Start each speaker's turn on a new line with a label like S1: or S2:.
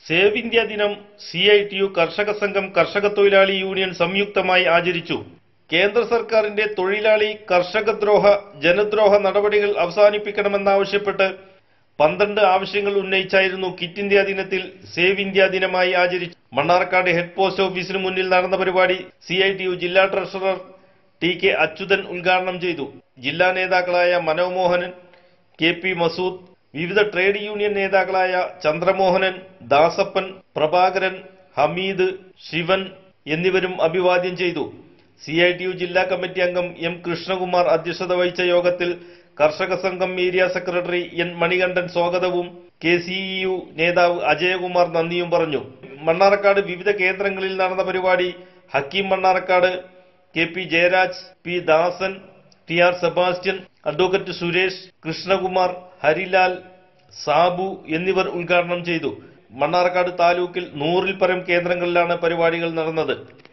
S1: save India ദിനം C I T U കർഷക സംഘം കർഷക തൊഴിലാളി യൂണിയൻ സംയുക്തമായി ആചരിച്ചു കേന്ദ്ര സർക്കാരിന്റെ തൊഴിലാളി കർഷകദ്രോഹ ജനദ്രോഹ നടപടികൾ അവസാനിപ്പിക്കണമെന്നാവശ്യപ്പെട്ട് പന്ത്രണ്ട് ആവശ്യങ്ങൾ ഉന്നയിച്ചായിരുന്നു കിറ്റ് ഇന്ത്യ ദിനത്തിൽ സേവ് ഇന്ത്യ ദിനമായി ആചരിച്ചു മണ്ണാർക്കാട് ഹെഡ് പോസ്റ്റ് ഓഫീസിന് മുന്നിൽ നടന്ന പരിപാടി സി ഐ ടി യു ജില്ലാ ട്രഷറർ ടി കെ അച്യുതൻ ഉദ്ഘാടനം ചെയ്തു ജില്ലാ നേതാക്കളായ മനോമോഹനൻ കെ പി മസൂദ് വിവിധ ട്രേഡ് യൂണിയൻ നേതാക്കളായ ചന്ദ്രമോഹനൻ ദാസപ്പൻ പ്രഭാകരൻ ഹമീദ് ശിവൻ എന്നിവരും അഭിവാദ്യം ചെയ്തു സി ഐ ടി യു ജില്ലാ കമ്മിറ്റി അംഗം എം കൃഷ്ണകുമാർ അധ്യക്ഷത വഹിച്ച യോഗത്തിൽ കർഷക സംഘം ഏരിയ സെക്രട്ടറി എൻ മണികണ്ഠൻ സ്വാഗതവും കെ സി ഇ യു നേതാവ് അജയകുമാർ നന്ദിയും പറഞ്ഞു മണ്ണാർക്കാട് വിവിധ കേന്ദ്രങ്ങളിൽ നടന്ന പരിപാടി Hakeem Mannarkkad K P Jayaraj P Dasan T R Sebastian advocate Suresh Krishnakumar Harilal Sabu എന്നിവർ ഉദ്ഘാടനം ചെയ്തു മണ്ണാർക്കാട് താലൂക്കിൽ നൂറിൽ പരം കേന്ദ്രങ്ങളിലാണ് പരിപാടികൾ നടന്നത്